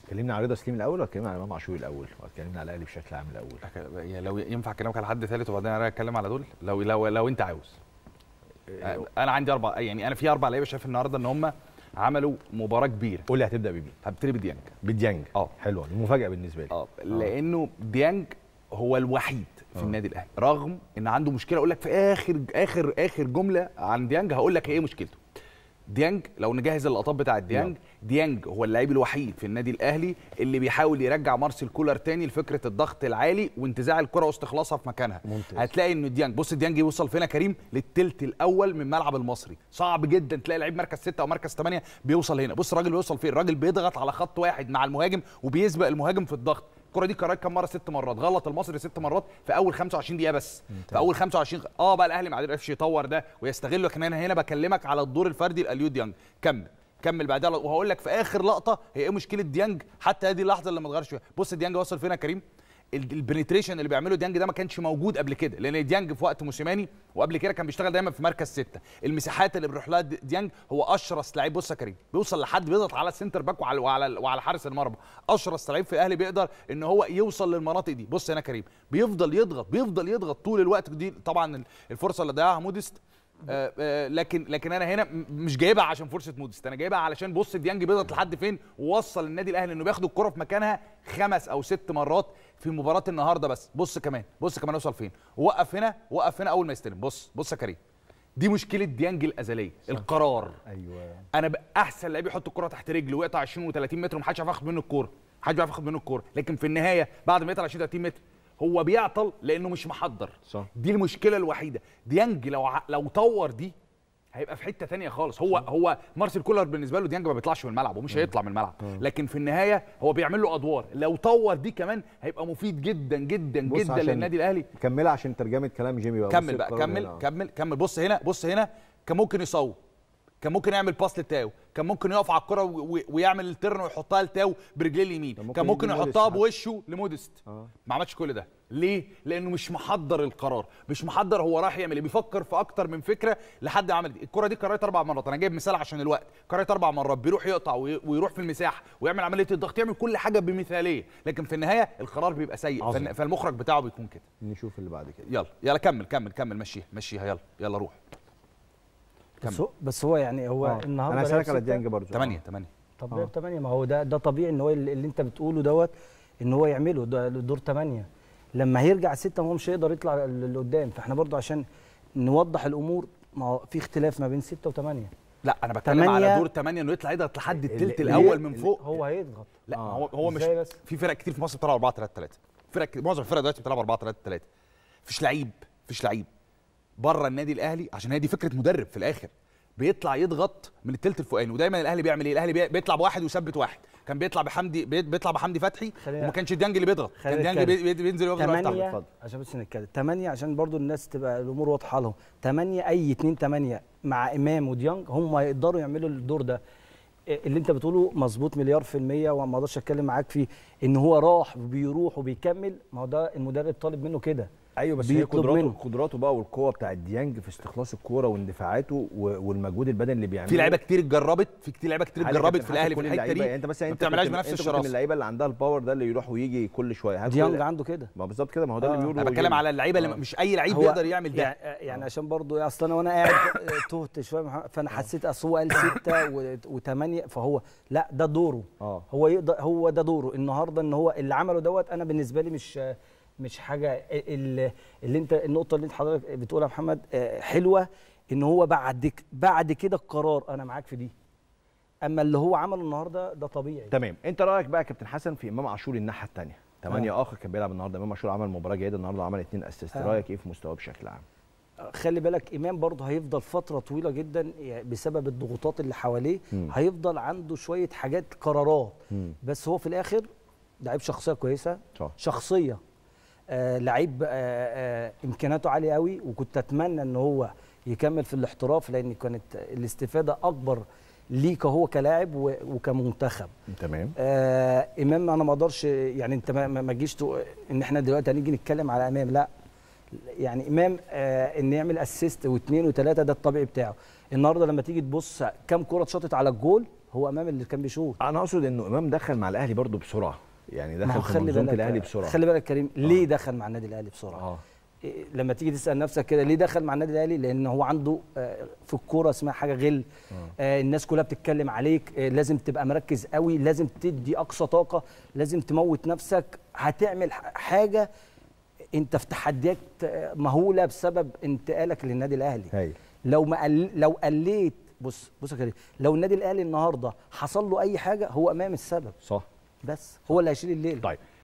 اتكلمنا على رضا سليم الاول ولا اتكلمنا على امام عاشور الاول ولا اتكلمنا على الاهلي بشكل عام الاول يعني لو ينفع كلامك على حد ثالث وبعدين انا اتكلم على دول لو لو لو انت عاوز انا عندي اربع يعني انا في اربع لعيبه شايف النهارده ان هم عملوا مباراه كبيره قول لي هتبدا بمين هبتدي بديانج بديانج اه حلوه دي مفاجاه بالنسبه لي اه لانه ديانج هو الوحيد في آه. النادي الاهلي رغم ان عنده مشكله اقول لك في اخر اخر اخر جمله عن ديانج هقول لك ايه مشكلته ديانج لو نجهز اللقطات بتاعه ديانج ديانج هو اللعيب الوحيد في النادي الاهلي اللي بيحاول يرجع مارسيل كولر تاني لفكره الضغط العالي وانتزاع الكره واستخلاصها في مكانها ممتاز. هتلاقي ان ديانج بص ديانج يوصل فين يا كريم للتلت الاول من ملعب المصري صعب جدا تلاقي لعيب مركز ستة او مركز ثمانية بيوصل هنا بص الراجل بيوصل فين الراجل بيضغط على خط واحد مع المهاجم وبيسبق المهاجم في الضغط الكره دي كررت كام مره ست مرات غلط المصري ست مرات في اول 25 دقيقه بس في اول 25 اه بقى الاهلي ما عرفش يطور ده ويستغله لكن انا هنا بكلمك على الدور الفردي لاليو ديانج كمل كمل بعدها وهقول لك في اخر لقطه هي ايه مشكله ديانج حتى هذه اللحظه اللي ما اتغيرش فيها بص ديانج وصل فين يا كريم ال- البنتريشن اللي بيعمله ديانج ده ما كانش موجود قبل كده لان ديانج في وقت موسيماني وقبل كده كان بيشتغل دايما في مركز ستة المساحات اللي بيروح لها دي- ديانج هو اشرس لعيب بص يا كريم بيوصل لحد بيضغط على السنتر باك وعلى وعلى, وعلى حارس المرمى اشرس لعيب في الاهلي بيقدر ان هو يوصل للمناطق دي بص هنا يا كريم بيفضل يضغط بيفضل يضغط طول الوقت دي طبعا الفرصه اللي ضيعها موديست آه، آه، لكن لكن انا هنا م- مش جايبها عشان فرصه موديست انا جايبها علشان بص ديانج بيضغط لحد فين ووصل النادي الاهلي انه بياخد الكره في مكانها خمس او ست مرات في مباراه النهارده بس بص كمان بص كمان وصل فين وقف هنا وقف هنا اول ما يستلم بص بص يا كريم دي مشكله ديانج الازليه القرار ايوه انا ب- احسن لعيب يحط الكره تحت رجله ويقطع 20 و30 متر ومحدش يعرف ياخد منه الكوره محدش يعرف ياخد منه الكوره لكن في النهايه بعد ما يقطع 20 30 متر هو بيعطل لانه مش محضر صح. دي المشكله الوحيده ديانج لو ع- لو طور دي هيبقى في حته تانية خالص هو هو مارسيل كولر بالنسبه له ديانج ما بيطلعش من الملعب ومش هيطلع من الملعب لكن في النهايه هو بيعمل له ادوار لو طور دي كمان هيبقى مفيد جدا جدا بص جدا عشان للنادي الاهلي كملها عشان ترجمه كلام جيمي بقى كمل بص بقى القرار كمل هنا. كمل كمل بص هنا بص هنا كان ممكن يصوب كان ممكن يعمل باس لتاو كان ممكن يقف على الكره و- و- ويعمل الترن ويحطها لتاو برجليه اليمين كان ممكن كان ممكن يدي موديست يحطها حتى. بوشه لمودست آه. ما عملش كل ده ليه لانه مش محضر القرار مش محضر هو رايح يعمل ايه بيفكر في اكتر من فكره لحد ما عمل دي الكره دي كررت اربع مرات انا جايب مثال عشان الوقت كررت اربع مرات بيروح يقطع وي- ويروح في المساحه ويعمل عمليه الضغط يعمل كل حاجه بمثاليه لكن في النهايه القرار بيبقى سيء عظيم. فالن- فالمخرج بتاعه بيكون كده نشوف اللي بعد كده يلا يلا كمل كمل كمل مشيها مشيها يلا يلا روح بس هو, بس هو يعني هو آه. النهارده انا لعب هسالك على ستة. ديانج برضو 8 8 طب آه. لعب 8 ما هو ده ده طبيعي ان هو اللي اللي انت بتقوله دوت ان هو يعمله ده دور 8 لما هيرجع 6 هو مش هيقدر يطلع ل- لقدام فاحنا برضو عشان نوضح الامور ما هو في اختلاف ما بين 6 و8 لا انا بتكلم تمانية. على دور 8 انه يطلع يضغط لحد اللي- الثلث اللي- الاول من اللي- فوق هو هيضغط لا آه. ما هو هو مش إزاي بس؟ في فرق كتير في مصر بتلعب 4 3 3 فرق كتير- معظم الفرق دلوقتي بتلعب 4 3 3 مفيش لعيب مفيش لعيب بره النادي الاهلي عشان هي دي فكره مدرب في الاخر بيطلع يضغط من الثلث الفوقاني ودايما الاهلي بيعمل ايه الاهلي بي- بيطلع بواحد ويثبت واحد كان بيطلع بحمدي بي- بيطلع بحمدي فتحي خلينا- وما كانش ديانج اللي بيضغط كان خلينا ديانج نتكلم. بي- بي- بينزل يفضل واقف تحت. 8 اتفضل. عشان بس نتكلم 8 عشان برضو الناس تبقى الامور واضحه لهم 8 اي 2 8 مع امام وديانج هم يقدروا يعملوا الدور ده إيه اللي انت بتقوله مظبوط مليار في المية وما اقدرش اتكلم معاك فيه ان هو راح وبيروح وبيكمل ما هو ده المدرب طالب منه كده ايوه بس هي بيطلب قدراته منه. قدراته بقى والقوه بتاعت ديانج في استخلاص الكوره واندفاعاته و- والمجهود البدني اللي بيعمله في لعيبه كتير اتجربت في كتير لعيبه كتير عادي اتجربت كابتن في حسن الاهلي في كل الحته اللعيبة، دي يعني انت بس ما انت بتعملهاش كنت- بنفس انت كنت من الشراسه اللعيبه اللي عندها الباور ده اللي يروح ويجي كل شويه هل ديانج كل- عنده كده ما بالظبط كده ما هو ده آه. اللي بيقوله انا بتكلم جيمي. على اللعيبه اللي آه. مش اي لعيب هو بيقدر يعمل ده يعني, يعني عشان برضو اصل انا وانا قاعد تهت شويه مع- فانا حسيت اصل هو قال 6 و8 فهو لا ده دوره اه هو يقدر هو ده دوره النهارده ان هو اللي عمله دوت انا بالنسبه لي مش مش حاجه اللي, اللي انت النقطه اللي انت حضرتك بتقولها يا محمد آه، حلوه ان هو بعد ك- بعد كده القرار انا معاك في دي اما اللي هو عمله النهارده ده طبيعي تمام انت رايك بقى يا كابتن حسن في امام عاشور الناحيه الثانيه ثمانية آه. اخر كان بيلعب النهارده امام عاشور عمل مباراه جيده النهارده عمل اثنين اسيست آه. رايك ايه في مستواه بشكل عام خلي بالك امام برضه هيفضل فتره طويله جدا يعني بسبب الضغوطات اللي حواليه مم. هيفضل عنده شويه حاجات قرارات مم. بس هو في الاخر لعيب شخصيه كويسه صح شخصيه آه لعيب آه آه امكانياته عاليه قوي وكنت اتمنى ان هو يكمل في الاحتراف لان كانت الاستفاده اكبر ليك هو كلاعب و- وكمنتخب تمام آه امام انا ما اقدرش يعني انت ما- ما ما تجيش تقول ان احنا دلوقتي هنيجي نتكلم على امام لا يعني امام آه ان يعمل اسيست واثنين وثلاثه ده الطبيعي بتاعه النهارده لما تيجي تبص كام كره اتشاطت على الجول هو امام اللي كان بيشوط انا اقصد انه امام دخل مع الاهلي برضو بسرعه يعني ما دخل هو في خلي منظومه بالك الاهلي بسرعه خلي بالك كريم ليه دخل مع النادي الاهلي بسرعه اه إيه، لما تيجي تسال نفسك كده ليه دخل مع النادي الاهلي لان هو عنده آه، في الكوره اسمها حاجه غل آه، الناس كلها بتتكلم عليك آه، لازم تبقى مركز قوي لازم تدي اقصى طاقه لازم تموت نفسك هتعمل ح- حاجه انت في تحديات آه، مهوله بسبب انتقالك للنادي الاهلي هايل لو ما قل... لو قليت بص بص يا كريم لو النادي الاهلي النهارده حصل له اي حاجه هو امام السبب صح بس هو اللي هيشيل الليل طيب